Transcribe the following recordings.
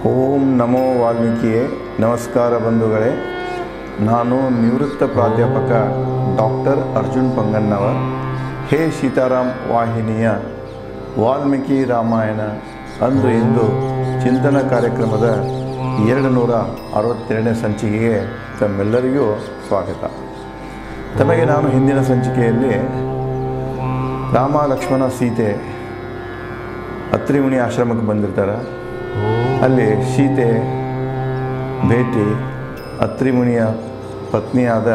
ಓಂ ನಮೋ ವಾಲ್ಮೀಕಿಯೇ ನಮಸ್ಕಾರ ಬಂಧುಗಳೇ ನಾನು ನಿವೃತ್ತ ಪ್ರಾಧ್ಯಾಪಕ ಡಾಕ್ಟರ್ ಅರ್ಜುನ್ ಪಂಗನ್ನವರ್ ಹೇ ಸೀತಾರಾಮ್ ವಾಹಿನಿಯ ವಾಲ್ಮೀಕಿ ರಾಮಾಯಣ ಅಂದು ಇಂದು ಚಿಂತನ ಕಾರ್ಯಕ್ರಮದ ಎರಡು ನೂರ ಅರವತ್ತೆರಡನೇ ಸಂಚಿಕೆಗೆ ತಮ್ಮೆಲ್ಲರಿಗೂ ಸ್ವಾಗತ ತಮಗೆ ನಾನು ಹಿಂದಿನ ಸಂಚಿಕೆಯಲ್ಲಿ ರಾಮ ಲಕ್ಷ್ಮಣ ಸೀತೆ ಅತ್ರಿಮುನಿ ಆಶ್ರಮಕ್ಕೆ ಬಂದಿರ್ತಾರೆ ಅಲ್ಲಿ ಸೀತೆ ಭೇಟಿ ಅತ್ರಿಮುನಿಯ ಪತ್ನಿಯಾದ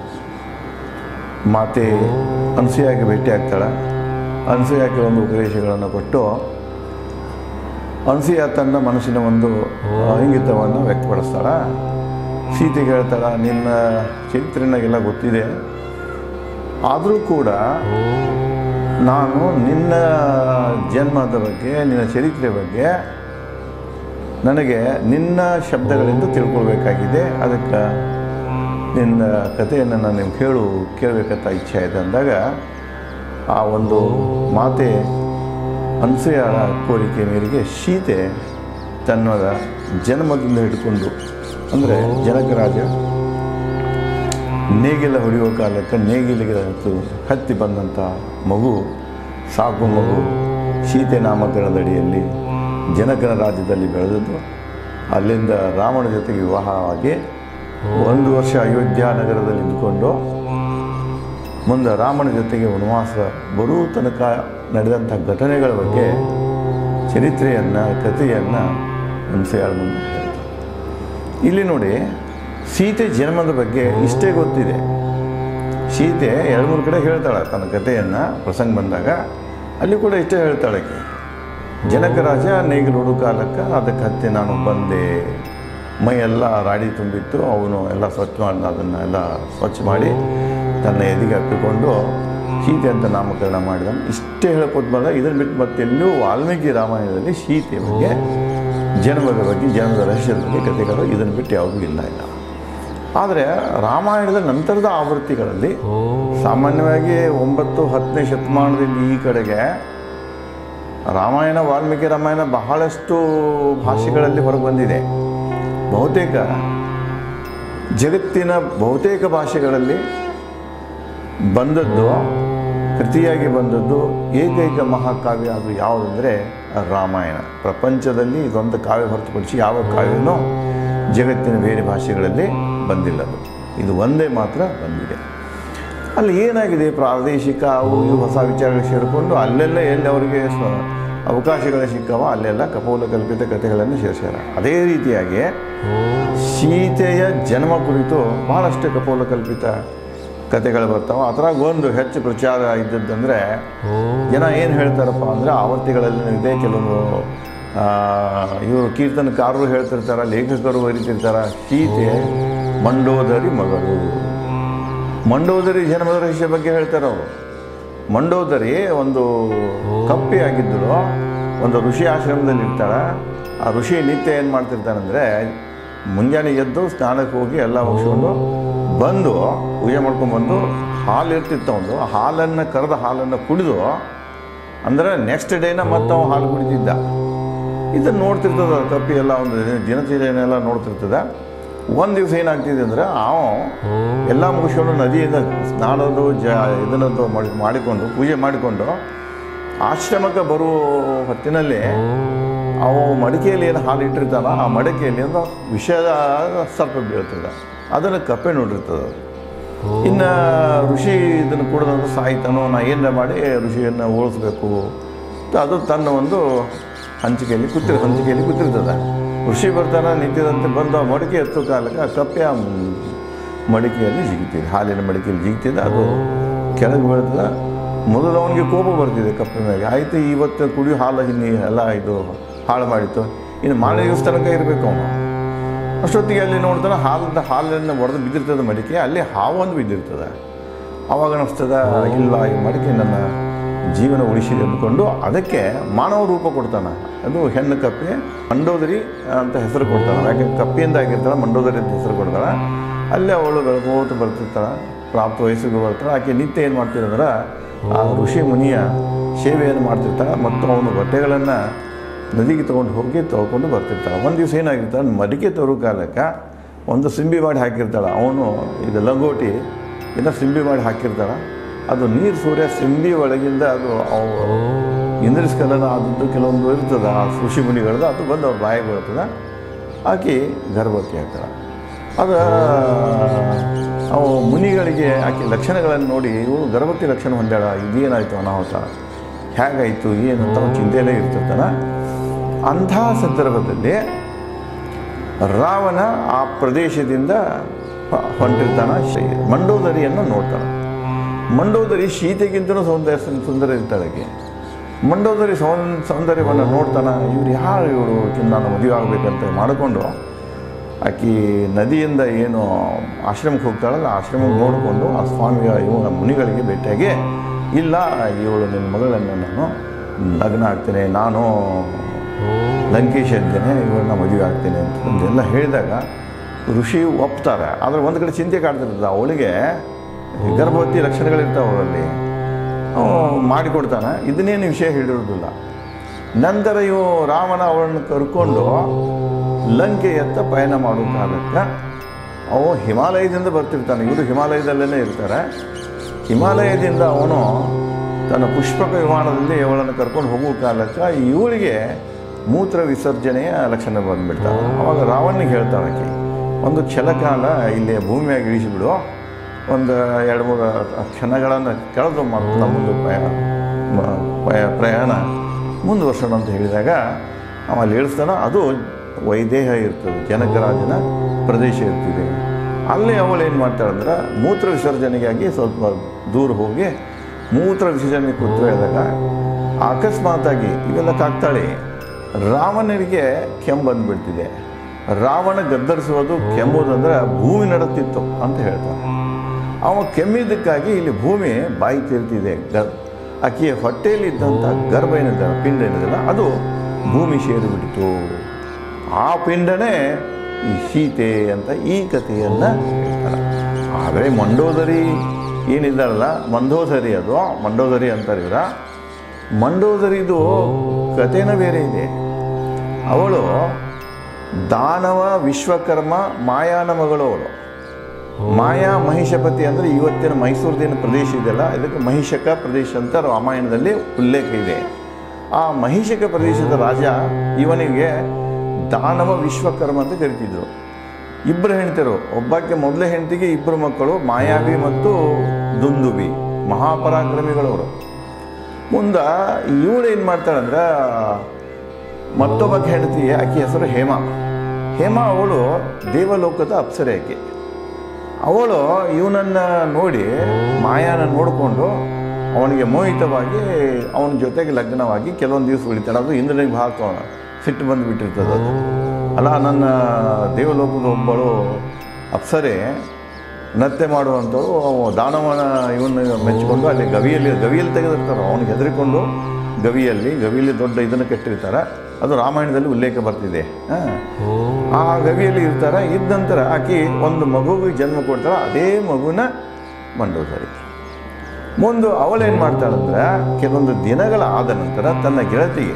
ಮಾತೆ ಅನಸೂಯಾಗೆ ಭೇಟಿ ಆಗ್ತಾಳೆ ಅನಸೂಯಾಗೆ ಒಂದು ಉಪದೇಶಗಳನ್ನು ಕೊಟ್ಟು ಅನಸೂಯ ತನ್ನ ಮನಸ್ಸಿನ ಒಂದು ಇಂಗಿತವನ್ನು ವ್ಯಕ್ತಪಡಿಸ್ತಾಳೆ ಸೀತೆಗೆ ಹೇಳ್ತಾಳೆ ನಿನ್ನ ಚರಿತ್ರೆ ನನಗೆಲ್ಲ ಗೊತ್ತಿದೆ ಆದರೂ ಕೂಡ ನಾನು ನಿನ್ನ ಜನ್ಮದ ಬಗ್ಗೆ ನಿನ್ನ ಚರಿತ್ರೆ ಬಗ್ಗೆ ನನಗೆ ನಿನ್ನ ಶಬ್ದಗಳಿಂದ ತಿಳ್ಕೊಳ್ಬೇಕಾಗಿದೆ ಅದಕ್ಕೆ ನಿನ್ನ ಕಥೆಯನ್ನು ನಾನು ನಿಮ್ಗೆ ಕೇಳು ಕೇಳಬೇಕಂತ ಇಚ್ಛೆ ಆಯಿತು ಅಂದಾಗ ಆ ಒಂದು ಮಾತೆ ಅನ್ಸೂಯಳ ಕೋರಿಕೆ ಮೇರೆಗೆ ಸೀತೆ ತನ್ನ ಜನ್ಮದಿಂದ ಹಿಡ್ಕೊಂಡು ಅಂದರೆ ಜನಕರಾಜ ನೇಗಿಲ ಹೊಡೆಯುವ ಕಾಲಕ್ಕೆ ನೇಗಿಲಿಗೆ ಹತ್ತು ಹತ್ತಿ ಬಂದಂಥ ಮಗು ಸಾಕು ಮಗು ಸೀತೆ ನಾಮಕರಣದಡಿಯಲ್ಲಿ ಜನಕನ ರಾಜ್ಯದಲ್ಲಿ ಬೆಳೆದದ್ದು ಅಲ್ಲಿಂದ ರಾಮನ ಜೊತೆಗೆ ವಿವಾಹವಾಗಿ ಒಂದು ವರ್ಷ ಅಯೋಧ್ಯ ನಗರದಲ್ಲಿ ಇದ್ದುಕೊಂಡು ಮುಂದೆ ರಾಮನ ಜೊತೆಗೆ ವನವಾಸ ಬರುವ ತನಕ ನಡೆದಂಥ ಘಟನೆಗಳ ಬಗ್ಗೆ ಚರಿತ್ರೆಯನ್ನು ಕಥೆಯನ್ನು ಅನ್ಸೆಯಾಳ ಮುಂದೆ ಹೇಳ್ತಾರೆ ಇಲ್ಲಿ ನೋಡಿ ಸೀತೆ ಜನ್ಮದ ಬಗ್ಗೆ ಇಷ್ಟೇ ಗೊತ್ತಿದೆ ಸೀತೆ ಎರಡು ಮೂರು ಕಡೆ ಹೇಳ್ತಾಳೆ ತನ್ನ ಕಥೆಯನ್ನು ಪ್ರಸಂಗ ಬಂದಾಗ ಅಲ್ಲಿ ಕೂಡ ಇಷ್ಟೇ ಹೇಳ್ತಾಳೆ ಆಕೆ ಜನಕರಾಜ ನೇಗಿಲು ಹುಡು ಕಾಲಕ್ಕೆ ಅದಕ್ಕೆ ಹತ್ತಿ ನಾನು ಬಂದೆ ಮೈ ಎಲ್ಲ ರಾಡಿ ತುಂಬಿತ್ತು ಅವನು ಎಲ್ಲ ಸ್ವಚ್ಛ ಮಾಡಿ ಅದನ್ನು ಎಲ್ಲ ಸ್ವಚ್ಛ ಮಾಡಿ ತನ್ನ ಎದೆಗೆ ಹಾಕಿಕೊಂಡು ಸೀತೆ ಅಂತ ನಾಮಕರಣ ಮಾಡಿದ ಇಷ್ಟೇ ಹೇಳ್ಕೊತ ಬಂದ ಇದನ್ನು ಬಿಟ್ಟು ಮತ್ತೆಲ್ಲೂ ವಾಲ್ಮೀಕಿ ರಾಮಾಯಣದಲ್ಲಿ ಸೀತೆ ಬಗ್ಗೆ ಜನ್ಮದ ಬಗ್ಗೆ ಜನ್ಮದ ರಹಸ್ಯದ ಬಗ್ಗೆ ಕಥೆಗಳು ಇದನ್ನು ಬಿಟ್ಟು ಯಾವುದೂ ಇಲ್ಲ ಇಲ್ಲ ಆದರೆ ರಾಮಾಯಣದ ನಂತರದ ಆವೃತ್ತಿಗಳಲ್ಲಿ ಸಾಮಾನ್ಯವಾಗಿ ಒಂಬತ್ತು ಹತ್ತನೇ ಶತಮಾನದಿಂದ ಈ ಕಡೆಗೆ ರಾಮಾಯಣ ವಾಲ್ಮೀಕಿ ರಾಮಾಯಣ ಬಹಳಷ್ಟು ಭಾಷೆಗಳಲ್ಲಿ ಹೊರಗೆ ಬಂದಿದೆ ಬಹುತೇಕ ಜಗತ್ತಿನ ಬಹುತೇಕ ಭಾಷೆಗಳಲ್ಲಿ ಬಂದದ್ದು ಕೃತಿಯಾಗಿ ಬಂದದ್ದು ಏಕೈಕ ಮಹಾಕಾವ್ಯ ಅದು ಯಾವುದಂದರೆ ರಾಮಾಯಣ ಪ್ರಪಂಚದಲ್ಲಿ ಇದೊಂದು ಕಾವ್ಯ ಹೊರತುಪಡಿಸಿ ಯಾವ ಕಾವ್ಯನೂ ಜಗತ್ತಿನ ಬೇರೆ ಭಾಷೆಗಳಲ್ಲಿ ಬಂದಿಲ್ಲ ಅದು ಇದು ಒಂದೇ ಮಾತ್ರ ಬಂದಿದೆ ಅಲ್ಲಿ ಏನಾಗಿದೆ ಪ್ರಾದೇಶಿಕ ಅವು ಇವು ಹೊಸ ವಿಚಾರಗಳು ಸೇರಿಕೊಂಡು ಅಲ್ಲೆಲ್ಲ ಎಲ್ಲಿ ಅವರಿಗೆ ಸ್ವ ಅವಕಾಶಗಳು ಸಿಕ್ಕವ ಅಲ್ಲೆಲ್ಲ ಕಪೋಲ ಕಲ್ಪಿತ ಕಥೆಗಳನ್ನು ಸೇರಿಸ್ಯಾರ ಅದೇ ರೀತಿಯಾಗಿ ಸೀತೆಯ ಜನ್ಮ ಕುರಿತು ಬಹಳಷ್ಟು ಕಪೋಲ ಕಲ್ಪಿತ ಕಥೆಗಳು ಬರ್ತಾವೆ ಅದ್ರಾಗ ಒಂದು ಹೆಚ್ಚು ಪ್ರಚಾರ ಇದ್ದದ್ದಂದರೆ ಜನ ಏನು ಹೇಳ್ತಾರಪ್ಪ ಅಂದರೆ ಆವರ್ತಿಗಳಲ್ಲಿ ಇದೆ ಕೆಲವೊಂದು ಇವರು ಕೀರ್ತನಕಾರರು ಹೇಳ್ತಿರ್ತಾರೆ ಲೇಖಕರು ಬರೀತಿರ್ತಾರೆ ಸೀತೆ ಮಂಡೋದರಿ ಮಗಳು ಮಂಡೋದರಿ ಜನ್ಮದ ರಹಸ್ಯ ಬಗ್ಗೆ ಹೇಳ್ತಾರೆ ಅವರು ಮಂಡೋದರಿ ಒಂದು ಕಪ್ಪಿ ಆಗಿದ್ದರು ಒಂದು ಋಷಿ ಆಶ್ರಮದಲ್ಲಿ ಇರ್ತಾಳೆ ಆ ಋಷಿ ನಿತ್ಯ ಏನು ಮಾಡ್ತಿರ್ತಾನಂದರೆ ಮುಂಜಾನೆ ಎದ್ದು ಸ್ನಾನಕ್ಕೆ ಹೋಗಿ ಎಲ್ಲ ಮುಗಿಸ್ಕೊಂಡು ಬಂದು ಪೂಜೆ ಮಾಡ್ಕೊಂಡ್ಬಂದು ಹಾಲು ಇರ್ತಿತ್ತು ಅವನು ಹಾಲನ್ನು ಕರೆದ ಹಾಲನ್ನು ಕುಡಿದು ಅಂದರೆ ನೆಕ್ಸ್ಟ್ ಡೇನ ಮತ್ತೆ ಅವ ಹಾಲು ಕುಡಿತಿದ್ದ ಇದನ್ನು ನೋಡ್ತಿರ್ತದ ಕಪ್ಪಿ ಎಲ್ಲ ಒಂದು ದಿನಚರ್ಯನೆಲ್ಲ ನೋಡ್ತಿರ್ತದ ಒಂದು ದಿವಸ ಏನಾಗ್ತಿದೆ ಅಂದರೆ ಅವ ಎಲ್ಲ ಮುಗಿಸ್ಕೊಂಡು ನದಿಯಿಂದ ಸ್ನಾನದ್ದು ಜ ಇದನ್ನದ್ದು ಮಾಡಿ ಮಾಡಿಕೊಂಡು ಪೂಜೆ ಮಾಡಿಕೊಂಡು ಆಶ್ರಮಕ್ಕೆ ಬರುವ ಹೊತ್ತಿನಲ್ಲಿ ಅವು ಮಡಿಕೆಯಲ್ಲಿ ಏನು ಹಾಲು ಇಟ್ಟಿರ್ತಾನ ಆ ಮಡಿಕೆಯಲ್ಲಿ ಒಂದು ವಿಷದ ಸರ್ಪ ಬೀಳ್ತದೆ ಅದನ್ನು ಕಪ್ಪೆ ನೋಡಿರ್ತದೆ ಅದು ಇನ್ನು ಋಷಿ ಇದನ್ನು ಕುಡಿದಂದ್ರೆ ಸಾಯ್ತಾನೋ ನಾ ಏನಾರ ಮಾಡಿ ಋಷಿಯನ್ನು ಉಳಿಸ್ಬೇಕು ಅಂತ ಅದು ತನ್ನ ಒಂದು ಹಂಚಿಕೆಯಲ್ಲಿ ಕೂತಿರ್ ಹಂಚಿಕೆಯಲ್ಲಿ ಕೂತಿರ್ತದೆ ಋಷಿ ಬರ್ತಾನೆ ನಿಂತಿದಂತೆ ಬಂದು ಆ ಮಡಿಕೆ ಎತ್ತೋ ಕಾಲಕ್ಕೆ ಆ ಕಪ್ಪೆ ಆ ಮಡಿಕೆಯಲ್ಲಿ ಜಿಗಿತಿದೆ ಹಾಲಿನ ಮಡಿಕೆಯಲ್ಲಿ ಜಿಗಿತಿದೆ ಅದು ಕೆಳಗೆ ಬೀಳ್ತದೆ ಮೊದಲು ಅವನಿಗೆ ಕೋಪ ಬರ್ತಿದೆ ಕಪ್ಪೆ ಮೇಲೆ ಆಯಿತು ಇವತ್ತು ಕುಡಿಯೋ ಹಾಲು ಇನ್ನು ಎಲ್ಲ ಇದು ಹಾಳು ಮಾಡಿತ್ತು ಇನ್ನು ಮಾರನೇ ದಿವಸ ತನಕ ಇರಬೇಕು ಅವನು ಅಷ್ಟೊತ್ತಿಗೆ ಅಲ್ಲಿ ನೋಡ್ತಾನೆ ಹಾಲಿಂದ ಹಾಲನ್ನು ಒಡೆದು ಬಿದ್ದಿರ್ತದೆ ಮಡಿಕೆ ಅಲ್ಲಿ ಹಾವೊಂದು ಬಿದ್ದಿರ್ತದೆ ಆವಾಗ ಅನಿಸ್ತದ ಇಲ್ಲ ಈ ಮಡಿಕೆ ನನ್ನ ಜೀವನ ಉಳಿಸಿದೆ ಅಂದ್ಕೊಂಡು ಅದಕ್ಕೆ ಮಾನವ ರೂಪ ಕೊಡ್ತಾನೆ ಅದು ಹೆಣ್ಣು ಕಪ್ಪೆ ಮಂಡೋದರಿ ಅಂತ ಹೆಸರು ಕೊಡ್ತಾನೆ ಯಾಕೆ ಕಪ್ಪಿಯಿಂದ ಆಗಿರ್ತಾಳೆ ಮಂಡೋದರಿ ಅಂತ ಹೆಸರು ಕೊಡ್ತಾಳೆ ಅಲ್ಲೇ ಅವಳು ಬೆಳಕೋತು ಬರ್ತಿರ್ತಾಳೆ ಪ್ರಾಪ್ತ ವಯಸ್ಸಿಗೆ ಬರ್ತಾಳೆ ಆಕೆ ನಿತ್ಯ ಏನು ಮಾಡ್ತೀರಿ ಅಂದ್ರೆ ಆ ಋಷಿ ಮುನಿಯ ಸೇವೆಯನ್ನು ಮಾಡ್ತಿರ್ತಾಳೆ ಮತ್ತು ಅವನು ಬಟ್ಟೆಗಳನ್ನು ನದಿಗೆ ತೊಗೊಂಡು ಹೋಗಿ ತೊಳ್ಕೊಂಡು ಬರ್ತಿರ್ತಾಳೆ ಒಂದು ದಿವಸ ಏನಾಗಿರ್ತಾಳೆ ಮಡಿಕೆ ತರೋ ಕಾಲಕ್ಕೆ ಒಂದು ಸಿಂಬಿ ಮಾಡಿ ಹಾಕಿರ್ತಾಳೆ ಅವನು ಇದು ಲಂಗೋಟಿ ಇನ್ನು ಸಿಂಬಿ ಮಾಡಿ ಹಾಕಿರ್ತಾಳೆ ಅದು ನೀರು ಸೂರ್ಯ ಸಿಂಬಿ ಒಳಗಿಂದ ಅದು ಅವು ಇಂದ್ರಿಸ್ಕಲನ ಆದದ್ದು ಕೆಲವೊಂದು ಇರ್ತದೆ ಆ ಋಷಿ ಮುನಿಗಳದ್ದು ಅದು ಬಂದು ಅವ್ರ ಬಾಯಿಗೆ ಬರ್ತದೆ ಆಕೆ ಗರ್ಭವತಿ ಆಗ್ತಾಳೆ ಅದು ಅವು ಮುನಿಗಳಿಗೆ ಆಕೆ ಲಕ್ಷಣಗಳನ್ನು ನೋಡಿ ಇವಳು ಗರ್ಭವತಿ ಲಕ್ಷಣ ಹೊಂದಾಳ ಇದೇನಾಯಿತು ಅನಾಹುತ ಹೇಗಾಯಿತು ಏನು ಅಂತ ಅವ್ನು ಚಿಂತೆಯಲ್ಲೇ ಇರ್ತಿರ್ತಾನೆ ಅಂಥ ಸಂದರ್ಭದಲ್ಲಿ ರಾವಣ ಆ ಪ್ರದೇಶದಿಂದ ಹ- ಹೊಂಟಿರ್ತಾನೆ ಶ್ರೀ- ಮಂಡೋದರಿಯನ್ನು ನೋಡ್ತಾನೆ ಮಂಡೋದರಿ ಸೀತೆಗಿಂತಲೂ ಸೌಂದರ್ಯ ಸುಂದರ ಇರ್ತಾಳೆ ಆಕೆ ಮಂಡೋದರಿ ಸೌ ಸೌಂದರ್ಯವನ್ನು ನೋಡ್ತಾನೆ ಇವ್ರು ಯಾರು ಇವಳು ನಾನು ಮದುವೆ ಆಗಬೇಕಂತ ಮಾಡಿಕೊಂಡು ಆಕಿ ನದಿಯಿಂದ ಏನು ಆಶ್ರಮಕ್ಕೆ ಹೋಗ್ತಾಳಲ್ಲ ಆಶ್ರಮಕ್ಕೆ ನೋಡಿಕೊಂಡು ಆ ಸ್ವಾಮಿಯ ಇವ ಮುನಿಗಳಿಗೆ ಭೇಟಿಯಾಗಿ ಇಲ್ಲ ಇವಳು ನಿನ್ನ ಮಗಳನ್ನು ನಾನು ಲಗ್ನ ಆಗ್ತೇನೆ ನಾನು ಲಂಕೇಶ್ ಇದ್ದೇನೆ ಇವಳನ್ನ ಮದುವೆ ಆಗ್ತೇನೆ ಅಂತಂದೆಲ್ಲ ಹೇಳಿದಾಗ ಋಷಿ ಒಪ್ತಾರೆ ಆದರೆ ಒಂದು ಕಡೆ ಚಿಂತೆ ಕಾಡ್ತಿರ್ತದೆ ಅವಳಿಗೆ ಗರ್ಭವತಿ ಲಕ್ಷಣಗಳಿರ್ತಾವೆ ಅವರಲ್ಲಿ ಮಾಡಿಕೊಡ್ತಾನೆ ಇದನ್ನೇನು ವಿಷಯ ಹೇಳಿರೋದಿಲ್ಲ ನಂತರ ಇವು ರಾಮನ ಅವಳನ್ನು ಕರ್ಕೊಂಡು ಲಂಕೆಯತ್ತ ಪಯಣ ಮಾಡೋ ಕಾಲಕ್ಕೆ ಅವು ಹಿಮಾಲಯದಿಂದ ಬರ್ತಿರ್ತಾನೆ ಇವರು ಹಿಮಾಲಯದಲ್ಲೇ ಇರ್ತಾರೆ ಹಿಮಾಲಯದಿಂದ ಅವನು ತನ್ನ ಪುಷ್ಪಕ ವಿಮಾನದಲ್ಲಿ ಇವಳನ್ನು ಕರ್ಕೊಂಡು ಹೋಗುವ ಕಾಲಕ್ಕೆ ಇವಳಿಗೆ ಮೂತ್ರ ವಿಸರ್ಜನೆಯ ಲಕ್ಷಣ ಬಂದ್ಬಿಡ್ತಾವೆ ಅವಾಗ ರಾವಣಿಗೆ ಹೇಳ್ತಾಳೆ ಆಕೆ ಒಂದು ಕ್ಷಣಕಾಲ ಇಲ್ಲಿ ಭೂಮಿಯಾಗಿ ಇಳಿಸಿಬಿಡು ಒಂದು ಎರಡು ಮೂರು ಕ್ಷಣಗಳನ್ನು ಕಳೆದು ಮತ್ತು ನಮ್ಮದು ಪಯ ಮ- ಪಯ ಪ್ರಯಾಣ ಮುಂದುವರ್ಸೋಣ ಅಂತ ಹೇಳಿದಾಗ ಅವ ಅಲ್ಲಿ ಇಳಿಸ್ತಾನ ಅದು ವೈದೇಹ ಇರ್ತದೆ ಜನಕರಾಜನ ಪ್ರದೇಶ ಇರ್ತಿದೆ ಅಲ್ಲಿ ಅವಳು ಏನು ಮಾಡ್ತಾಳೆ ಅಂದ್ರೆ ಮೂತ್ರ ವಿಸರ್ಜನೆಗಾಗಿ ಸ್ವಲ್ಪ ದೂರ ಹೋಗಿ ಮೂತ್ರ ವಿಸರ್ಜನೆ ಕೂತು ಹೇಳಿದಾಗ ಅಕಸ್ಮಾತಾಗಿ ಇವೆಲ್ಲ ಕಾಕ್ತಾಳೆ ರಾವಣನಿಗೆ ಕೆಮ್ಮು ಬಂದುಬಿಡ್ತಿದೆ ರಾವಣ ಗದ್ದರಿಸುವುದು ಕೆಮ್ಮುದಂದ್ರೆ ಭೂಮಿ ನಡುತ್ತಿತ್ತು ಅಂತ ಹೇಳ್ತಾರೆ ಅವ ಕೆಮ್ಮಿದ್ದಕ್ಕಾಗಿ ಇಲ್ಲಿ ಭೂಮಿ ಬಾಯಿ ತೀರ್ತಿದೆ ಗ ಆಕೆಯ ಹೊಟ್ಟೆಯಲ್ಲಿ ಇದ್ದಂಥ ಗರ್ಭ ಏನಿದೆ ಪಿಂಡ ಏನಿದೆಯಲ್ಲ ಅದು ಭೂಮಿ ಸೇರಿಬಿಡ್ತು ಆ ಪಿಂಡನೇ ಈ ಸೀತೆ ಅಂತ ಈ ಕಥೆಯನ್ನು ಹೇಳ್ತಾರೆ ಆದರೆ ಮಂಡೋದರಿ ಏನಿದ್ದಾಳಲ್ಲ ಮಂದೋದರಿ ಅದು ಮಂಡೋದರಿ ಅಂತಾರೆ ಇವರ ಮಂಡೋದರಿದು ಕಥೆನ ಬೇರೆ ಇದೆ ಅವಳು ದಾನವ ವಿಶ್ವಕರ್ಮ ಮಾಯಾನ ಮಗಳು ಅವಳು ಮಾಯಾ ಮಹಿಷಪತಿ ಅಂದರೆ ಇವತ್ತಿನ ಮೈಸೂರಿನ ಪ್ರದೇಶ ಇದೆಯಲ್ಲ ಇದಕ್ಕೆ ಮಹಿಷಕ ಪ್ರದೇಶ ಅಂತ ರಾಮಾಯಣದಲ್ಲಿ ಉಲ್ಲೇಖ ಇದೆ ಆ ಮಹಿಷಕ ಪ್ರದೇಶದ ರಾಜ ಇವನಿಗೆ ದಾನವ ವಿಶ್ವಕರ್ಮ ಅಂತ ಕರಿತಿದ್ರು ಇಬ್ಬರು ಹೆಂಡತಿರು ಒಬ್ಬಾಕೆ ಮೊದಲೇ ಹೆಂಡತಿಗೆ ಇಬ್ಬರು ಮಕ್ಕಳು ಮಾಯಾವಿ ಮತ್ತು ದುಂದುಬಿ ಮಹಾಪರಾಕ್ರಮಿಗಳವರು ಮುಂದೆ ಇವಳು ಏನು ಮಾಡ್ತಾಳಂದ್ರೆ ಮತ್ತೊಬ್ಬ ಹೆಂಡತಿ ಆಕೆ ಹೆಸರು ಹೇಮಾ ಹೇಮಾ ಅವಳು ದೇವಲೋಕದ ಅಪ್ಸರೆ ಆಕೆ ಅವಳು ಇವನನ್ನು ನೋಡಿ ಮಾಯಾನ ನೋಡಿಕೊಂಡು ಅವನಿಗೆ ಮೋಹಿತವಾಗಿ ಅವನ ಜೊತೆಗೆ ಲಗ್ನವಾಗಿ ಕೆಲವೊಂದು ದಿವಸ ಉಳಿತಾಳೆ ಅದು ಇಂದ್ರನಿಗೆ ಭಾಳ ತೊ- ಸಿಟ್ಟು ಬಂದು ಬಿಟ್ಟಿರ್ತದೆ ಅದು ಅಲ್ಲ ನನ್ನ ದೇವಲೋಕದ ಒಬ್ಬಳು ಅಪ್ಸರೆ ನೃತ್ಯ ಮಾಡುವಂಥವ್ರು ಅವ ದಾನವನ ಇವನ್ನ ಮೆಚ್ಚಿಕೊಂಡು ಅಲ್ಲಿ ಗವಿಯಲ್ಲಿ ಗವಿಯಲ್ಲಿ ತೆಗೆದಿರ್ತಾರೆ ಅವನಿಗೆ ಹೆದರಿಕೊಂಡು ಗವಿಯಲ್ಲಿ ಗವಿಯಲ್ಲಿ ದೊಡ್ಡ ಇದನ್ನು ಕಟ್ಟಿರ್ತಾರೆ ಅದು ರಾಮಾಯಣದಲ್ಲಿ ಉಲ್ಲೇಖ ಬರ್ತಿದೆ ಆ. ಆ ಗವಿಯಲ್ಲಿ ಇರ್ತಾರೆ ಇದ್ದ ನಂತರ ಆಕೆ ಒಂದು ಮಗುವಿಗೆ ಜನ್ಮ ಕೊಡ್ತಾಳೆ ಅದೇ ಮಗುನ ಮಂಡೋದರಿ ಮುಂದೆ ಅವಳೇನು ಮಾಡ್ತಾಳಂದ್ರೆ ಕೆಲವೊಂದು ದಿನಗಳ ಆದ ನಂತರ ತನ್ನ ಗೆಳತಿಗೆ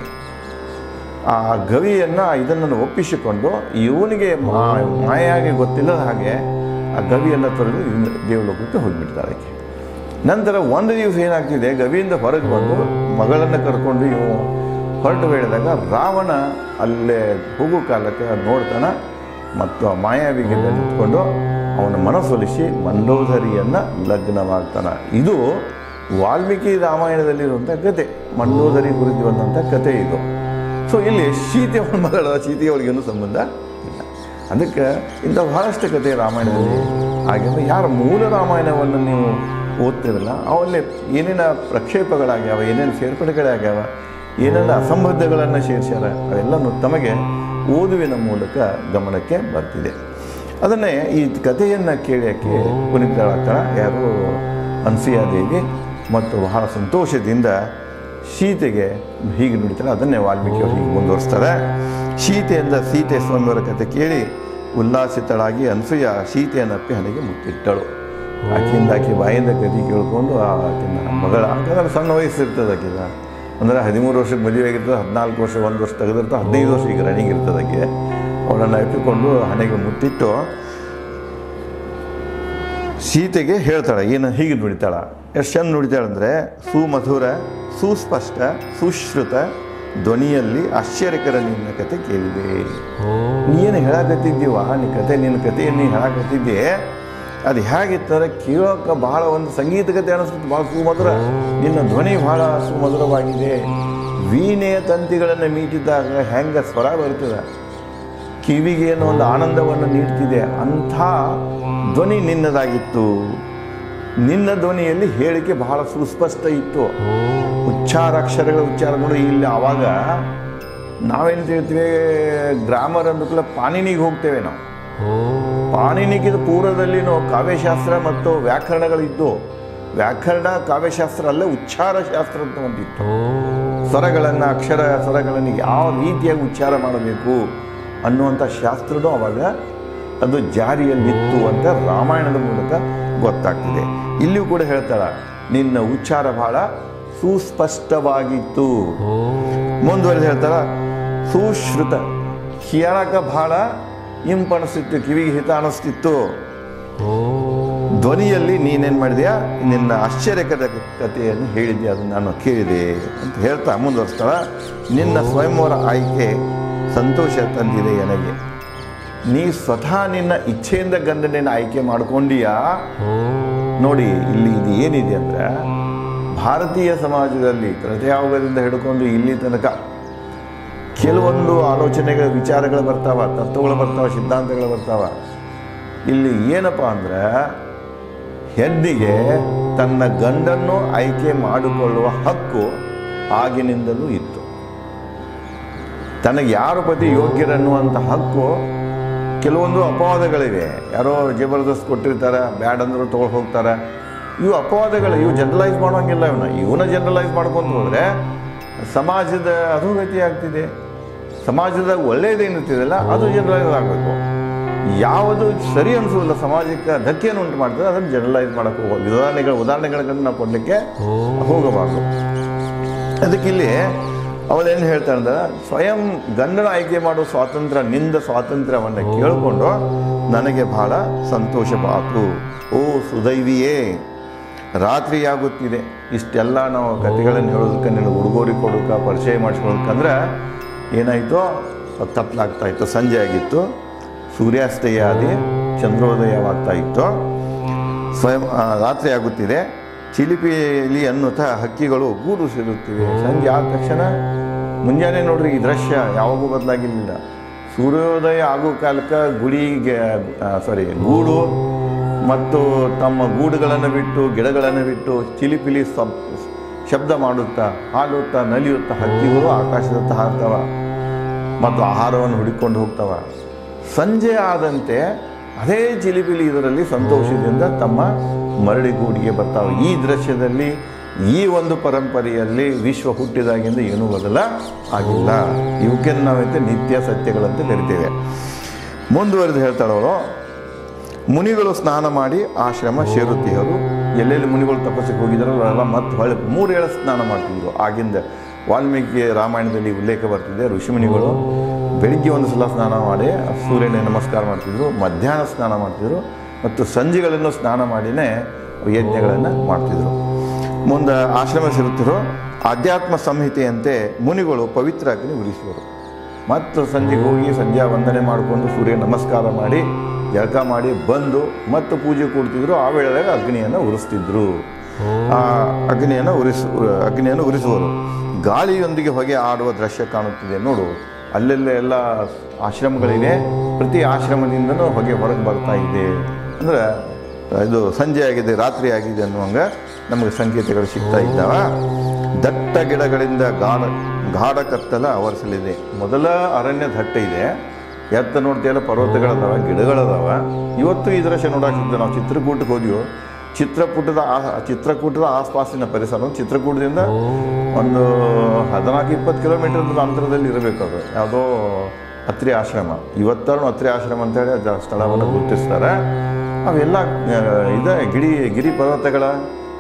ಆ ಗವಿಯನ್ನು ಇದನ್ನು ಒಪ್ಪಿಸಿಕೊಂಡು ಇವನಿಗೆ ಮಾ ಮಾಯಾಗಿ ಗೊತ್ತಿಲ್ಲದ ಹಾಗೆ ಆ ಗವಿಯನ್ನು ತೊರೆದು ಇಂದ್ರ ದೇವಲೋಕಕ್ಕೆ ಹೋಗಿಬಿಡ್ತಾಳೆ ಆಕೆ ನಂತರ ಒಂದು ದಿವಸ ಏನಾಗ್ತಿದೆ ಗವಿಯಿಂದ ಹೊರಗೆ ಬಂದು ಮಗಳನ್ನು ಕರ್ಕೊಂಡು ಇವು ಹೊರಟು ಹೇಳಿದಾಗ ರಾವಣ ಅಲ್ಲೇ ಹೋಗೋ ಕಾಲಕ್ಕೆ ನೋಡ್ತಾನೆ ಮತ್ತು ಆ ಮಾಯಾವಿಗೆ ನಿಂತ್ಕೊಂಡು ಅವನ ಮನಸ್ಸೊಲಿಸಿ ಮಂಡೋದರಿಯನ್ನು ಲಗ್ನವಾಗ್ತಾನೆ ಇದು ವಾಲ್ಮೀಕಿ ರಾಮಾಯಣದಲ್ಲಿರುವಂಥ ಕತೆ ಮಂಡೋದರಿ ಕುರಿತು ಬಂದಂಥ ಕತೆ ಇದು ಸೊ ಇಲ್ಲಿ ಸೀತೆ ಅವನ ಮಗಳ ಸೀತೆ ಅವಳಿಗೇನು ಸಂಬಂಧ ಇಲ್ಲ ಅದಕ್ಕೆ ಇಂಥ ಬಹಳಷ್ಟು ಕತೆ ರಾಮಾಯಣದಲ್ಲಿ ಹಾಗೆ ಯಾರ ಮೂಲ ರಾಮಾಯಣವನ್ನು ನೀವು ಓದ್ತಿರಲ್ಲ ಅವಲ್ಲಿ ಏನೇನ ಪ್ರಕ್ಷೇಪಗಳಾಗ್ಯಾವ ಏನೇನು ಸೇರ್ಪಡೆಗಳಾಗ್ಯಾವ ಏನೇನು ಅಸಂಬದ್ಧಗಳನ್ನು ಸೇರಿಸ್ಯಾರ ಅವೆಲ್ಲನೂ ತಮಗೆ ಓದುವಿನ ಮೂಲಕ ಗಮನಕ್ಕೆ ಬರ್ತಿದೆ ಅದನ್ನೇ ಈ ಕಥೆಯನ್ನು ಕೇಳೋಕ್ಕೆ ಪುನೀತರಾಗ್ತಾಳ ಯಾರು ಅನ್ಸೂಯಾದೇವಿ ಮತ್ತು ಬಹಳ ಸಂತೋಷದಿಂದ ಸೀತೆಗೆ ಹೀಗೆ ನುಡಿತಾರೆ ಅದನ್ನೇ ವಾಲ್ಮೀಕಿಯವರು ಹೀಗೆ ಮುಂದುವರಿಸ್ತಾರೆ ಸೀತೆಯಿಂದ ಸೀತೆ ಸ್ವಾಮಿಯವರ ಕಥೆ ಕೇಳಿ ಉಲ್ಲಾಸಿತಳಾಗಿ ಅನ್ಸೂಯ ಸೀತೆಯನ್ನಪ್ಪಿ ಹಣೆಗೆ ಮುತ್ತಿಟ್ಟಳು ಆಕೆಯಿಂದ ಆಕೆ ಬಾಯಿಂದ ಕದಿ ಕೇಳ್ಕೊಂಡು ಆ ಆಕಿನ ಮಗಳ ಯಾಕಂದ್ರೆ ಸಣ್ಣ ವಯಸ್ಸು ಇರ್ತದೆ ಆಕಿದ ಅಂದರೆ ಹದಿಮೂರು ವರ್ಷಕ್ಕೆ ಮದುವೆ ಆಗಿರ್ತದೆ ಹದಿನಾಲ್ಕು ವರ್ಷ ಒಂದು ವರ್ಷ ತೆಗೆದಿರ್ತದೆ ಹದಿನೈದು ವರ್ಷ ಈಗ ರನ್ನಿಂಗ್ ಇರ್ತದಕ್ಕೆ ಅವಳನ್ನು ಇಟ್ಟುಕೊಂಡು ಹಣೆಗೆ ಮುತ್ತಿಟ್ಟು ಸೀತೆಗೆ ಹೇಳ್ತಾಳೆ ಏನು ಹೀಗೆ ನುಡಿತಾಳ ಎಷ್ಟು ಚಂದ ನುಡಿತಾಳೆ ಅಂದರೆ ಸುಮಧುರ ಸುಸ್ಪಷ್ಟ ಸುಶ್ರುತ ಧ್ವನಿಯಲ್ಲಿ ಆಶ್ಚರ್ಯಕರ ನಿನ್ನ ಕತೆ ಕೇಳಿದೆ ನೀನು ಹೇಳಕತ್ತಿದ್ದೀವ ನೀ ಕತೆ ನಿನ್ನ ಕಥೆಯನ್ನು ನೀ ಹೇಳಕತ್ತಿದ್ದೆ ಅದು ಹೇಗಿತ್ತಂದ್ರೆ ಕೇಳೋಕೆ ಬಹಳ ಒಂದು ಸಂಗೀತ ಕತೆ ಅನಿಸುತ್ತೆ ಭಾಳ ಸುಮಧುರ ನಿನ್ನ ಧ್ವನಿ ಬಹಳ ಸುಮಧುರವಾಗಿದೆ ವೀಣೆಯ ತಂತಿಗಳನ್ನು ಮೀಟಿದ್ದಾಗ ಹೆಂಗೆ ಸ್ವರ ಬರ್ತದೆ ಕಿವಿಗೆ ಏನೋ ಒಂದು ಆನಂದವನ್ನು ನೀಡ್ತಿದೆ ಅಂಥ ಧ್ವನಿ ನಿನ್ನದಾಗಿತ್ತು ನಿನ್ನ ಧ್ವನಿಯಲ್ಲಿ ಹೇಳಿಕೆ ಬಹಳ ಸುಸ್ಪಷ್ಟ ಇತ್ತು ಉಚ್ಚಾರಾಕ್ಷರಗಳ ಉಚ್ಚಾರ ನೋಡಿ ಇಲ್ಲಿ ಆವಾಗ ನಾವೇನು ಹೇಳ್ತೀವಿ ಗ್ರಾಮರ್ ಅಂದ್ಕೂಲ ಪಾಣಿನಿಗೆ ಹೋಗ್ತೇವೆ ನಾವು ಪಾಣಿನಿಗಿದ ಪೂರ್ವದಲ್ಲಿನೂ ಕಾವ್ಯಶಾಸ್ತ್ರ ಮತ್ತು ವ್ಯಾಕರಣಗಳಿದ್ದು ವ್ಯಾಕರಣ ಕಾವ್ಯಶಾಸ್ತ್ರ ಅಲ್ಲೇ ಉಚ್ಚಾರ ಶಾಸ್ತ್ರ ಅಂತ ಒಂದಿತ್ತು ಸ್ವರಗಳನ್ನು ಅಕ್ಷರ ಸ್ವರಗಳನ್ನು ಯಾವ ರೀತಿಯಾಗಿ ಉಚ್ಚಾರ ಮಾಡಬೇಕು ಅನ್ನುವಂಥ ಶಾಸ್ತ್ರನೂ ಅವಾಗ ಅದು ಜಾರಿಯಲ್ಲಿತ್ತು ಅಂತ ರಾಮಾಯಣದ ಮೂಲಕ ಗೊತ್ತಾಗ್ತಿದೆ ಇಲ್ಲಿಯೂ ಕೂಡ ಹೇಳ್ತಾಳ ನಿನ್ನ ಉಚ್ಚಾರ ಬಹಳ ಸುಸ್ಪಷ್ಟವಾಗಿತ್ತು ಮುಂದುವರೆದು ಹೇಳ್ತಾಳ ಸುಶ್ರುತ ಕೇಳಕ ಬಹಳ ಇಂಪಣಿಸ್ತಿತ್ತು ಕಿವಿಗೆ ಹಿತ ಅನಿಸ್ತಿತ್ತು ಧ್ವನಿಯಲ್ಲಿ ನೀನೇನು ಮಾಡಿದ್ಯಾ ನಿನ್ನ ಆಶ್ಚರ್ಯಕರ ಕಥೆಯನ್ನು ಹೇಳಿದ್ಯಾ ಅದನ್ನು ನಾನು ಕೇಳಿದೆ ಅಂತ ಹೇಳ್ತಾ ಮುಂದುವರಿಸ್ತಾಳ ನಿನ್ನ ಸ್ವಯಂವರ ಆಯ್ಕೆ ಸಂತೋಷ ತಂದಿದೆ ನನಗೆ ನೀ ಸ್ವತಃ ನಿನ್ನ ಇಚ್ಛೆಯಿಂದ ಗಂಡನೇನು ಆಯ್ಕೆ ಮಾಡ್ಕೊಂಡೀಯಾ ನೋಡಿ ಇಲ್ಲಿ ಇದು ಏನಿದೆ ಅಂದ್ರೆ ಭಾರತೀಯ ಸಮಾಜದಲ್ಲಿ ತ್ರತಯಾವಗದಿಂದ ಹಿಡ್ಕೊಂಡು ಇಲ್ಲಿ ತನಕ ಕೆಲವೊಂದು ಆಲೋಚನೆಗಳ ವಿಚಾರಗಳು ಬರ್ತಾವ ತತ್ವಗಳು ಬರ್ತಾವ ಸಿದ್ಧಾಂತಗಳು ಬರ್ತಾವ ಇಲ್ಲಿ ಏನಪ್ಪ ಅಂದ್ರೆ ಹೆಣ್ಣಿಗೆ ತನ್ನ ಗಂಡನ್ನು ಆಯ್ಕೆ ಮಾಡಿಕೊಳ್ಳುವ ಹಕ್ಕು ಆಗಿನಿಂದಲೂ ಇತ್ತು ತನಗೆ ಯಾರು ಪತಿ ಯೋಗ್ಯರನ್ನುವಂಥ ಹಕ್ಕು ಕೆಲವೊಂದು ಅಪವಾದಗಳಿವೆ ಯಾರೋ ಜಬರ್ದಸ್ತ್ ಕೊಟ್ಟಿರ್ತಾರೆ ಬ್ಯಾಡ್ ಅಂದ್ರು ತೊಗೊಂಡು ಹೋಗ್ತಾರೆ ಇವು ಅಪವಾದಗಳು ಇವು ಜನರಲೈಸ್ ಮಾಡೋಂಗಿಲ್ಲ ಇವನ್ನ ಇವನ್ನ ಜನರಲೈಸ್ ಮಾಡ್ಕೊಂಡು ಹೋದರೆ ಸಮಾಜದ ಅಧೋಗತಿ ಆಗ್ತಿದೆ ಸಮಾಜದ ಒಳ್ಳೆಯದೇನಿರ್ತಿದೆಯಲ್ಲ ಅದು ಜನರಲೈಸ್ ಆಗಬೇಕು ಯಾವುದು ಸರಿ ಅನಿಸೋದಿಲ್ಲ ಸಮಾಜಕ್ಕೆ ಧಕ್ಕೆಯನ್ನು ಉಂಟು ಮಾಡ್ತದೆ ಅದನ್ನು ಜನರಲೈಸ್ ಮಾಡೋಕ್ಕೆ ಹೋಗೋದು ಉದಾಹರಣೆಗಳು ಉದಾಹರಣೆಗಳನ್ನು ನಾವು ಕೊಡಲಿಕ್ಕೆ ಹೋಗಬಾರ್ದು ಅದಕ್ಕೆ ಇಲ್ಲಿ ಅವಳೇನು ಹೇಳ್ತಾಳೆ ಅಂದ್ರೆ ಸ್ವಯಂ ಗಂಡನ ಆಯ್ಕೆ ಮಾಡೋ ಸ್ವಾತಂತ್ರ್ಯ ನಿಂದ ಸ್ವಾತಂತ್ರ್ಯವನ್ನು ಕೇಳಿಕೊಂಡು ನನಗೆ ಬಹಳ ಸಂತೋಷವಾತು ಓ ಸುದೈವಿಯೇ ರಾತ್ರಿಯಾಗುತ್ತಿದೆ ಇಷ್ಟೆಲ್ಲ ನಾವು ಕಥೆಗಳನ್ನು ಹೇಳೋದಕ್ಕೆ ನಿನಗೆ ಉಡುಗೊರೆ ಕೊಡೋಕೆ ಪರಿಚಯ ಮಾಡಿಸ್ಕೊಳಕ್ಕಂದ್ರೆ ಏನಾಯಿತು ಕತ್ಲಾಗ್ತಾ ಇತ್ತು ಸಂಜೆ ಆಗಿತ್ತು ಸೂರ್ಯಾಸ್ತಯ ಆದಿ ಚಂದ್ರೋದಯವಾಗ್ತಾ ಇತ್ತು ಸ್ವಯಂ ಆ, ರಾತ್ರಿ ಆಗುತ್ತಿದೆ ಚಿಲಿಪಿಲಿ ಅನ್ನುತ್ತಾ ಹಕ್ಕಿಗಳು ಗೂಡು ಸೇರುತ್ತಿವೆ ಸಂಜೆ ಆದ ತಕ್ಷಣ ಮುಂಜಾನೆ ನೋಡ್ರಿ ಈ ದೃಶ್ಯ ಯಾವಾಗೂ ಬದಲಾಗಿರಲಿಲ್ಲ ಸೂರ್ಯೋದಯ ಆಗೋ ಕಾಲಕ್ಕೆ ಗುಡಿಗೆ ಸಾರಿ ಗೂಡು ಮತ್ತು ತಮ್ಮ ಗೂಡುಗಳನ್ನು ಬಿಟ್ಟು ಗಿಡಗಳನ್ನು ಬಿಟ್ಟು ಚಿಲಿಪಿಲಿ ಸಬ್ ಶಬ್ದ ಮಾಡುತ್ತಾ ಹಾಲುತ್ತಾ ನಲಿಯುತ್ತಾ ಹಕ್ಕಿಗಳು ಆಕಾಶದತ್ತ ಹಾರ್ತಾವ ಮತ್ತು ಆಹಾರವನ್ನು ಹುಡುಕೊಂಡು ಹೋಗ್ತಾವ ಸಂಜೆ ಆದಂತೆ ಅದೇ ಚಿಲಿಪಿಲಿ ಇದರಲ್ಲಿ ಸಂತೋಷದಿಂದ ತಮ್ಮ ಮರಳಿ ಗೂಡಿಗೆ ಬರ್ತಾವೆ ಈ ದೃಶ್ಯದಲ್ಲಿ ಈ ಒಂದು ಪರಂಪರೆಯಲ್ಲಿ ವಿಶ್ವ ಹುಟ್ಟಿದಾಗಿಂದ ಏನೂ ಬದಲ ಆಗಿಲ್ಲ ಇವಕ್ಕೆ ನಾವೈತೆ ನಿತ್ಯ ಸತ್ಯಗಳಂತ ಕರಿತೇವೆ ಮುಂದುವರೆದು ಹೇಳ್ತಾಳವರು ಮುನಿಗಳು ಸ್ನಾನ ಮಾಡಿ ಆಶ್ರಮ ಸೇರುತ್ತಿದ್ದರು ಎಲ್ಲೆಲ್ಲಿ ಮುನಿಗಳು ತಪಸ್ಸಿಗೆ ಹೋಗಿದ್ದಾರಲ್ಲ ಅವರೆಲ್ಲ ಮತ್ತೆ ಹೊಳೆ ಮೂರು ಏಳು ಸ್ನಾನ ಮಾಡ್ತಿದ್ರು ಆಗಿಂದ ವಾಲ್ಮೀಕಿ ರಾಮಾಯಣದಲ್ಲಿ ಉಲ್ಲೇಖ ಬರ್ತಿದೆ ಋಷಿಮುನಿಗಳು ಬೆಳಿಗ್ಗೆ ಒಂದು ಸಲ ಸ್ನಾನ ಮಾಡಿ ಸೂರ್ಯನ ನಮಸ್ಕಾರ ಮಾಡ್ತಿದ್ರು ಮಧ್ಯಾಹ್ನ ಸ್ನಾನ ಮಾಡ್ತಿದ್ರು ಮತ್ತು ಸಂಜೆಗಳನ್ನು ಸ್ನಾನ ಮಾಡಿನೇ ಯಜ್ಞಗಳನ್ನು ಮಾಡ್ತಿದ್ರು ಮುಂದೆ ಆಶ್ರಮ ಸೇರುತ್ತಿರೋ ಆಧ್ಯಾತ್ಮ ಸಂಹಿತೆಯಂತೆ ಮುನಿಗಳು ಪವಿತ್ರ ಅಗ್ನಿ ಉರಿಸುವರು ಮತ್ತು ಸಂಜೆಗೆ ಹೋಗಿ ಸಂಧ್ಯಾ ವಂದನೆ ಮಾಡಿಕೊಂಡು ಸೂರ್ಯ ನಮಸ್ಕಾರ ಮಾಡಿ ಜಳಕ ಮಾಡಿ ಬಂದು ಮತ್ತು ಪೂಜೆ ಕೊಡ್ತಿದ್ರು ಆ ವೇಳೆದಾಗ ಅಗ್ನಿಯನ್ನು ಉರಿಸ್ತಿದ್ರು ಆ ಅಗ್ನಿಯನ್ನು ಉರಿಸ ಅಗ್ನಿಯನ್ನು ಉರಿಸುವರು ಗಾಳಿಯೊಂದಿಗೆ ಹೊಗೆ ಆಡುವ ದೃಶ್ಯ ಕಾಣುತ್ತಿದೆ ನೋಡು ಅಲ್ಲೆಲ್ಲ ಎಲ್ಲ ಆಶ್ರಮಗಳಿವೆ ಪ್ರತಿ ಆಶ್ರಮದಿಂದನೂ ಹೊಗೆ ಹೊರಗೆ ಬರ್ತಾ ಇದೆ ಅಂದ್ರೆ ಇದು ಸಂಜೆ ಆಗಿದೆ ರಾತ್ರಿ ಆಗಿದೆ ಅನ್ನುವಂಗ ನಮಗೆ ಸಂಕೇತಗಳು ಸಿಗ್ತಾ ಇದ್ದಾವ ದಟ್ಟ ಗಿಡಗಳಿಂದ ಗಾಢ ಗಾಢ ಕತ್ತಲ ಆವರಿಸಲಿದೆ ಮೊದಲ ಅರಣ್ಯ ದಟ್ಟ ಇದೆ ಎತ್ತ ನೋಡ್ತೀಯಲ್ಲ ಪರ್ವತಗಳದಾವ ಗಿಡಗಳದಾವ ಇವತ್ತು ಈ ದೃಶ್ಯ ನೋಡಾಕಿದ್ದೆ ನಾವು ಚಿತ್ರಕೂಟಕ್ಕೆ ಹೋದ್ವಿ ಚಿತ್ರಕೂಟದ ಆ ಚಿತ್ರಕೂಟದ ಆಸ್ಪಾಸಿನ ಪರಿಸರ ಚಿತ್ರಕೂಟದಿಂದ ಒಂದು ಹದಿನಾಲ್ಕು ಇಪ್ಪತ್ತು ಕಿಲೋಮೀಟರ್ ಅಂತರದಲ್ಲಿ ಇರಬೇಕು ಅದು ಯಾವುದೋ ಅತ್ರಿ ಆಶ್ರಮ ಇವತ್ತಾರು ಅತ್ರಿ ಆಶ್ರಮ ಅಂತೇಳಿ ಅದು ಸ್ಥಳವನ್ನು ಗುರುತಿಸ್ತಾರೆ ಅವೆಲ್ಲ ಆ, ಇದೆ ಗಿರಿ ಗಿರಿ ಪರ್ವತಗಳ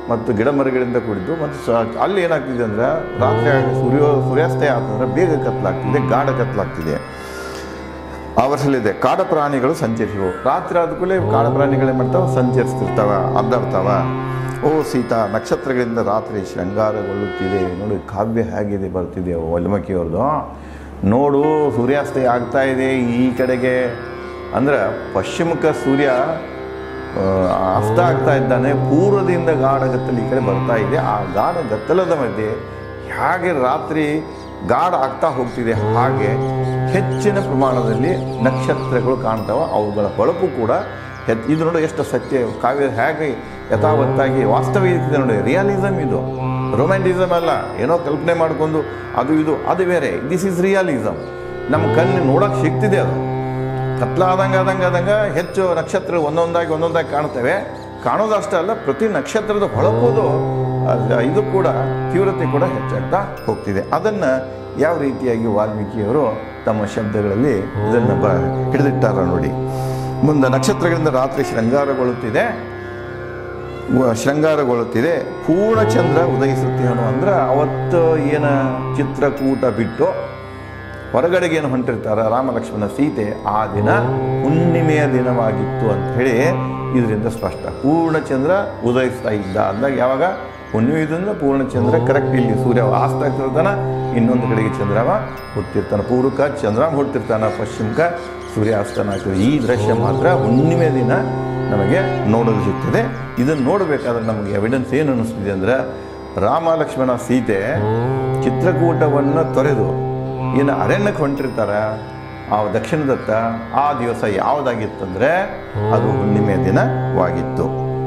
ಮತ್ತು ಗಿಡ ಮರಗಳಿಂದ ಕೂಡಿದ್ದು ಮತ್ತು ಸ ಅಲ್ಲಿ ಏನಾಗ್ತಿದೆ ಅಂದರೆ ರಾತ್ರಿ ಆಗಿ ಸೂರ್ಯ ಸೂರ್ಯಾಸ್ತಯ ಆತಂದ್ರೆ ಬೇಗ ಕತ್ಲಾಗ್ತಿದೆ ಗಾಢ ಕತ್ಲಾಗ್ತಿದೆ ಆವರಿಸಲಿದೆ ಕಾಡ ಪ್ರಾಣಿಗಳು ಸಂಚರಿಸುವು ರಾತ್ರಿ ಆದ ಕೂಡಲೇ ಕಾಡ ಪ್ರಾಣಿಗಳೇನು ಮಾಡ್ತಾವೆ ಸಂಚರಿಸ್ತಿರ್ತಾವ ಅಡ್ಡಾಡ್ತಾವ ಓ ಸೀತಾ ನಕ್ಷತ್ರಗಳಿಂದ ರಾತ್ರಿ ಶೃಂಗಾರಗೊಳ್ಳುತ್ತಿದೆ ನೋಡಿ ಕಾವ್ಯ ಹೇಗಿದೆ ಬರ್ತಿದೆ ವಾಲ್ಮೀಕಿಯವ್ರದ್ದು ನೋಡು ಸೂರ್ಯಾಸ್ತಯ ಆಗ್ತಾ ಇದೆ ಈ ಕಡೆಗೆ ಅಂದ್ರೆ ಪಶ್ಚಿಮಕ್ಕೆ ಸೂರ್ಯ ಆ, ಅಸ್ತ ಆಗ್ತಾ ಇದ್ದಾನೆ ಪೂರ್ವದಿಂದ ಗಾಢ ಗತ್ತಲು ಈ ಕಡೆ ಬರ್ತಾ ಇದೆ ಆ ಗಾಢ ಗತ್ತಲದ ಮಧ್ಯೆ ಹೇಗೆ ರಾತ್ರಿ ಗಾಢ ಆಗ್ತಾ ಹೋಗ್ತಿದೆ ಹಾಗೆ ಹೆಚ್ಚಿನ ಪ್ರಮಾಣದಲ್ಲಿ ನಕ್ಷತ್ರಗಳು ಕಾಣ್ತಾವ ಅವುಗಳ ಹೊಳಪು ಕೂಡ ಹೆಚ್ ಇದು ನೋಡಿ ಎಷ್ಟು ಸತ್ಯ ಕಾವ್ಯ ಹೇಗೆ ಯಥಾವತ್ತಾಗಿ ವಾಸ್ತವಿಕತೆ ನೋಡಿ ರಿಯಾಲಿಸಮ್ ಇದು ರೊಮ್ಯಾಂಟಿಸಮ್ ಅಲ್ಲ ಏನೋ ಕಲ್ಪನೆ ಮಾಡ್ಕೊಂಡು ಅದು ಇದು ಅದು ಬೇರೆ ದಿಸ್ ಇಸ್ ರಿಯಾಲಿಸಮ್ ನಮ್ಮ ಕಣ್ಣು ನೋಡೋಕೆ ಸಿಗ್ತಿದೆ ಅದು ಕತ್ಲಾದಂಗೆ ಆದಂಗೆ ಆದಂಗೆ ಹೆಚ್ಚು ನಕ್ಷತ್ರ ಒಂದೊಂದಾಗಿ ಒಂದೊಂದಾಗಿ ಕಾಣ್ತವೆ ಕಾಣೋದಷ್ಟೇ ಅಲ್ಲ ಪ್ರತಿ ನಕ್ಷತ್ರದ ಹೊಳಪೋದು ಅದ್- ಇದು ಕೂಡ ತೀವ್ರತೆ ಕೂಡ ಹೆಚ್ಚಾಗ್ತಾ ಹೋಗ್ತಿದೆ ಅದನ್ನು ಯಾವ ರೀತಿಯಾಗಿ ವಾಲ್ಮೀಕಿಯವರು ತಮ್ಮ ಶಬ್ದಗಳಲ್ಲಿ ಇದನ್ನು ಬ ಹಿಡಿದಿಟ್ಟಾರ ನೋಡಿ ಮುಂದೆ ನಕ್ಷತ್ರಗಳಿಂದ ರಾತ್ರಿ ಶೃಂಗಾರಗೊಳ್ಳುತ್ತಿದೆ ವ- ಶೃಂಗಾರಗೊಳ್ಳುತ್ತಿದೆ ಪೂರ್ಣಚಂದ್ರ ಉದಯಿಸುತ್ತೇನು ಅಂದ್ರೆ ಅವತ್ತು ಏನು ಚಿತ್ರಕೂಟ ಬಿಟ್ಟು ಹೊರಗಡೆಗೆ ಏನು ಹೊಂಟಿರ್ತಾರ ರಾಮ ಲಕ್ಷ್ಮಣ ಸೀತೆ ಆ ದಿನ ಹುಣ್ಣಿಮೆಯ ದಿನವಾಗಿತ್ತು ಅಂತ ಹೇಳಿ ಇದರಿಂದ ಸ್ಪಷ್ಟ ಪೂರ್ಣಚಂದ್ರ ಉದಯಿಸ್ತಾ ಇದ್ದ ಅಂದಾಗ ಯಾವಾಗ ಹುಣ್ಣಿಮೆ ಇದರಿಂದ ಪೂರ್ಣಚಂದ್ರ ಕರೆಕ್ಟ್ ಇಲ್ಲಿ ಸೂರ್ಯ ಅಸ್ತ ಆಗ್ತಿರ್ತಾನ ಇನ್ನೊಂದು ಕಡೆಗೆ ಚಂದ್ರಮ ಹುಟ್ಟಿರ್ತಾನೆ ಪೂರ್ವಕ ಚಂದ್ರಮ ಹುಟ್ಟಿರ್ತಾನ ಪಶ್ಚಿಮಕ ಸೂರ್ಯ ಅಸ್ತನ ಆಗ್ತದೆ ಈ ದೃಶ್ಯ ಮಾತ್ರ ಹುಣ್ಣಿಮೆ ದಿನ ನಮಗೆ ನೋಡಲು ಸಿಗ್ತದೆ ಇದನ್ನು ನೋಡಬೇಕಾದ್ರೆ ನಮಗೆ ಎವಿಡೆನ್ಸ್ ಏನು ಅನ್ನಿಸ್ತಿದೆ ಅಂದ್ರೆ ರಾಮ ಲಕ್ಷ್ಮಣ ಸೀತೆ ಚಿತ್ರಕೂಟವನ್ನು ತೊರೆದು ಏನು ಅರಣ್ಯಕ್ಕೆ ಹೊಂಟಿರ್ತಾರ ಆ ದಕ್ಷಿಣದತ್ತ ಆ ದಿವಸ ಯಾವುದಾಗಿತ್ತಂದ್ರೆ ಅದು ಹುಣ್ಣಿಮೆಯ ದಿನವಾಗಿತ್ತು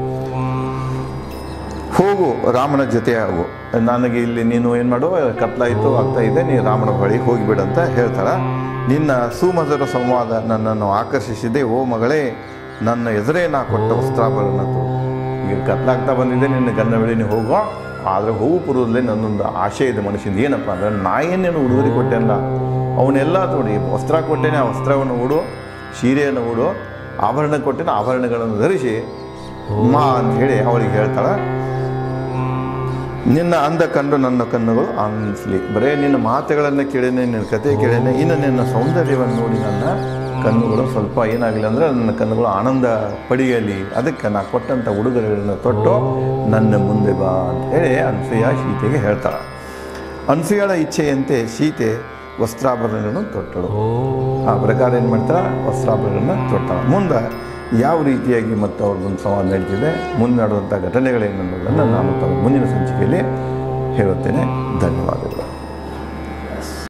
ಹೋಗು ರಾಮನ ಜೊತೆ ಆಗು ನನಗೆ ಇಲ್ಲಿ ನೀನು ಏನು ಮಾಡು ಕತ್ಲಾಯಿತು ಆಗ್ತಾ ಇದೆ ನೀನು ರಾಮನ ಬಳಿ ಹೋಗಿಬಿಡು ಅಂತ ಹೇಳ್ತಾಳ ನಿನ್ನ ಸುಮಧುರ ಸಂವಾದ ನನ್ನನ್ನು ಆಕರ್ಷಿಸಿದೆ ಓ ಮಗಳೇ ನನ್ನ ಎದುರೇ ನಾ ಕೊಟ್ಟ ವಸ್ತ್ರಾಭರಣ ತೋ. ಈಗ ಕತ್ಲಾಗ್ತಾ ಬಂದಿದೆ ನಿನ್ನ ಗನ್ನ ಬಳಿ ನೀವು ಹೋಗೋ ಆದರೆ ಹೋಗು ಪೂರ್ವದಲ್ಲೇ ನನ್ನೊಂದು ಆಶೆ ಇದೆ ಮನುಷ್ಯಂದು ಏನಪ್ಪ ಅಂದ್ರೆ ನಾ ಏನೇನು ಉಡುಗೊರೆ ಕೊಟ್ಟೆನಲ್ಲ ಅವನ್ನೆಲ್ಲ ನೋಡಿ ವಸ್ತ್ರ ಕೊಟ್ಟೇನೆ ಆ ವಸ್ತ್ರವನ್ನು ಉಡು ಸೀರೆಯನ್ನು ಉಡು ಆಭರಣ ಕೊಟ್ಟೇನೆ ಆಭರಣಗಳನ್ನು ಧರಿಸಿ ಮಾ ಅಂತ ಹೇಳಿ ಅವಳಿಗೆ ಹೇಳ್ತಾಳೆ ನಿನ್ನ ಅಂದ ಕಂಡು ನನ್ನ ಕಣ್ಣುಗಳು ಆನಂದಿಸಲಿ ಬರೇ ನಿನ್ನ ಮಾತುಗಳನ್ನು ಕೇಳೇನೆ ನಿನ್ನ ಕತೆ ಕೇಳೇನೆ ಇನ್ನು ನಿನ್ನ ಸೌಂದರ್ಯವನ್ನು ನೋಡಿ ನನ್ನ ಕಣ್ಣುಗಳು ಸ್ವಲ್ಪ ಏನಾಗಲಿ ಅಂದರೆ ನನ್ನ ಕಣ್ಣುಗಳು ಆನಂದ ಪಡೆಯಲಿ ಅದಕ್ಕೆ ನಾ ಕೊಟ್ಟಂಥ ಉಡುಗೊರೆಗಳನ್ನು ತೊಟ್ಟು ನನ್ನ ಮುಂದೆ ಬಾ ಅಂತ ಹೇಳಿ ಅನ್ಸೂಯ ಸೀತೆಗೆ ಹೇಳ್ತಾಳೆ ಅನ್ಸೂಯಳ ಇಚ್ಛೆಯಂತೆ ಸೀತೆ ವಸ್ತ್ರಾಭರಣಗಳನ್ನು ತೊಟ್ಟಳು ಆ ಪ್ರಕಾರ ಏನು ಮಾಡ್ತಾಳೆ ವಸ್ತ್ರಾಭರಣಗಳನ್ನ ತೊಟ್ಟಾಳ ಮುಂದೆ ಯಾವ ರೀತಿಯಾಗಿ ಮತ್ತು ಅವ್ರದ್ದೊಂದು ಸಂವಾದ ನಡೀತಿದೆ ಮುಂದೆ ನಡೆದಂಥ ಘಟನೆಗಳೇನು ಅನ್ನೋದನ್ನು ನಾನು ತಮ್ಮ ಮುಂದಿನ ಸಂಚಿಕೆಯಲ್ಲಿ ಹೇಳುತ್ತೇನೆ ಧನ್ಯವಾದಗಳು